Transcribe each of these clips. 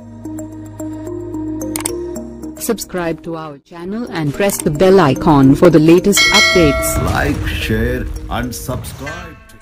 Subscribe to our channel and press the bell icon for the latest updates. like, share, and subscribe. to-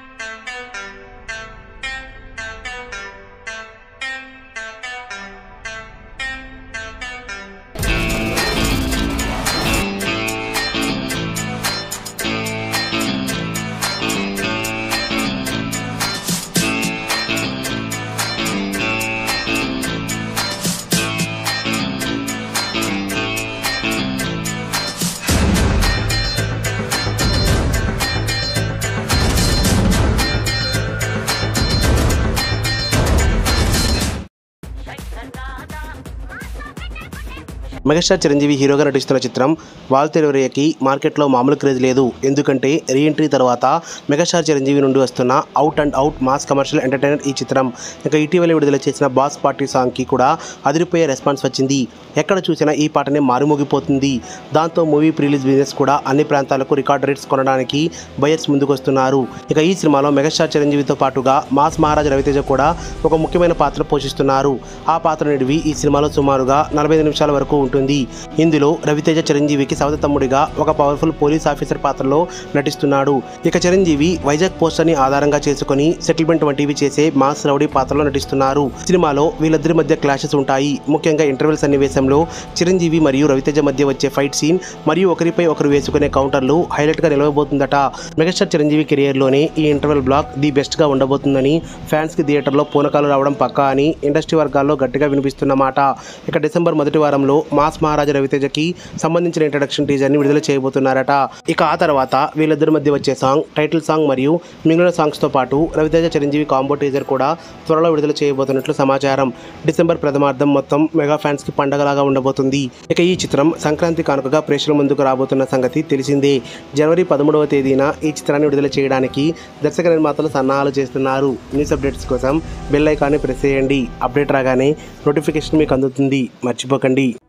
megastar Chiranjeevi హీరోగా నటిస్తున్న చిత్రం వాల్తెరవరియకి మార్కెట్లో మామూలు craze లేదు ఎందుకంటే రీఎంట్రీ తర్వాత మెగాస్టార్ చిరంజీవి నుండి వస్తున్న out and out mass commercial entertainer ఈ చిత్రం ఇంకా ఇటీవల విడుదల చేసిన బాస్ పార్టీ సాంగ్కి కూడా అదిరిపోయే రెస్పాన్స్ వచ్చింది ఎక్కడ చూసినా ఈ పాటనే మారుమోగిపోతుంది దాంతో మూవీ ప్రిలీజ్ బిజినెస్ కూడా అన్ని ప్రాంతాలకు రికార్డ్ రేట్స్ కొనడానికి బయర్స్ ముందుకొస్తున్నారు ఇక ఈ సినిమాలో మెగాస్టార్ చిరంజీవితో పాటుగా మాస్ మహారాజ్ రవితేజ కూడా ఒక ముఖ్యమైన పాత్ర పోషిస్తున్నారు ఆ పాత్ర నిడివి ఈ సినిమాలో సుమారుగా నలభై ఐదు నిమిషాల వరకు ఉంటుంది ఇందులో రవితేజ చిరంజీవికి సవత తమ్ముడిగా ఒక పవర్ఫుల్ పోలీస్ ఆఫీసర్ పాత్రలో నటిస్తున్నాడు ఇక చిరంజీవి వైజాగ్ పోస్టర్ ని ఆధారంగా చేసుకుని సెటిల్మెంట్ వంటివి చేసే మాస్ రౌడీ పాత్రలో నటిస్తున్నారు సినిమాలో వీళ్ళిద్దరి మధ్య క్లాషెస్ ఉంటాయి ముఖ్యంగా ఇంటర్వెల్ సన్నివేశంలో చిరంజీవి మరియు రవితేజ మధ్య వచ్చే ఫైట్ సీన్ మరియు ఒకరిపై ఒకరు వేసుకునే కౌంటర్లు హైలైట్ గా నిలవబోతుందట మెగాస్టార్ చిరంజీవి కెరియర్ లోనే ఈ ఇంటర్వెల్ బ్లాక్ ది బెస్ట్ గా ఉండబోతుందని ఫ్యాన్స్ కి థియేటర్లో పూనకాలు రావడం పక్కా అని ఇండస్ట్రీ వర్గాల్లో గట్టిగా వినిపిస్తున్నమాట ఇక డిసెంబర్ మొదటి వారంలో మాస్ మహారాజా రవితేజకి సంబంధించిన ఇంట్రడక్షన్ టీజర్ ని విడుదల చేయబోతున్నారట ఇక ఆ తర్వాత వీళ్ళిద్దరి మధ్య వచ్చే సాంగ్ టైటిల్ సాంగ్ మరియు మిగిలిన సాంగ్స్ తో పాటు రవితేజ చిరంజీవి కాంబో టీజర్ కూడా త్వరలో విడుదల చేయబోతున్నట్లు సమాచారం డిసెంబర్ ప్రథమార్థం మొత్తం మెగా ఫ్యాన్స్ కి పండగలాగా ఉండబోతుంది ఇక ఈ చిత్రం సంక్రాంతి కానుకగా ప్రేక్షకుల ముందుకు రాబోతున్న సంగతి తెలిసిందే జనవరి పదమూడవ తేదీన ఈ చిత్రాన్ని విడుదల చేయడానికి దర్శక నిర్మాతలు సన్నాహాలు చేస్తున్నారు న్యూస్ అప్డేట్స్ కోసం బెల్ ఐకాన్ని ప్రెస్ చేయండి అప్డేట్ రాగానే నోటిఫికేషన్ మీకు అందుతుంది మర్చిపోకండి